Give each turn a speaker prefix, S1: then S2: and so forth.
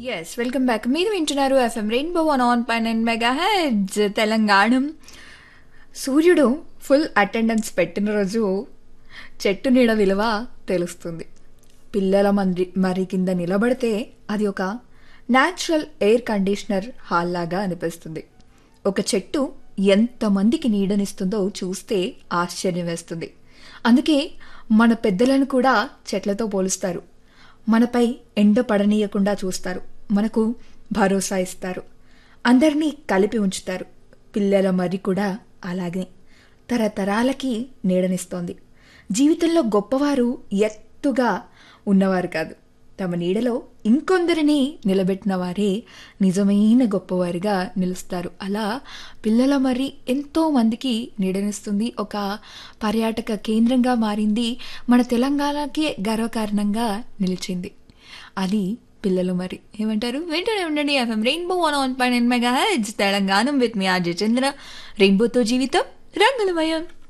S1: yes welcome back మీరు వింటున్నారు FM Rainbow one on pine and mega heads Telangana సూర్యుడు full attendance పెట్టిన రోజు చెట్టు నీడ విలువ తెలుస్తుంది పిల్లల మంది మరి కింద నిలబడితే అది ఒక న్యాచురల్ ఎయిర్ కండిషనర్ హాల్ లాగా అనిపిస్తుంది ఒక చెట్టు ఎంతమందికి నీడనిస్తుందో చూస్తే ఆశ్చర్యం వేస్తుంది అందుకే మన పెద్దలను కూడా చెట్లతో పోలుస్తారు మనపై ఎండ పడనీయకుండా చూస్తారు మనకు భరోసా ఇస్తారు అందరినీ కలిపి ఉంచుతారు పిల్లల మరి కూడా అలాగే తరతరాలకి నీడనిస్తోంది జీవితంలో గొప్పవారు ఎత్తుగా ఉన్నవారు కాదు తమ నీడలో ఇంకొందరిని నిలబెట్టిన వారే నిజమైన గొప్పవారిగా నిలుస్తారు అలా పిల్లల మరి ఎంతో మందికి నీడనిస్తుంది ఒక పర్యాటక కేంద్రంగా మారింది మన తెలంగాణకి గర్వకారణంగా నిలిచింది అది పిల్లలు మరి ఏమంటారు వెంటనే ఉండండి ఎఫ్ఎం రెయిన్బో వన్ ఆన్ పైన మెగా తెలంగాణ విత్ మీ ఆర్జే చంద్ర రెయిన్బోతో జీవితం రంగులమయం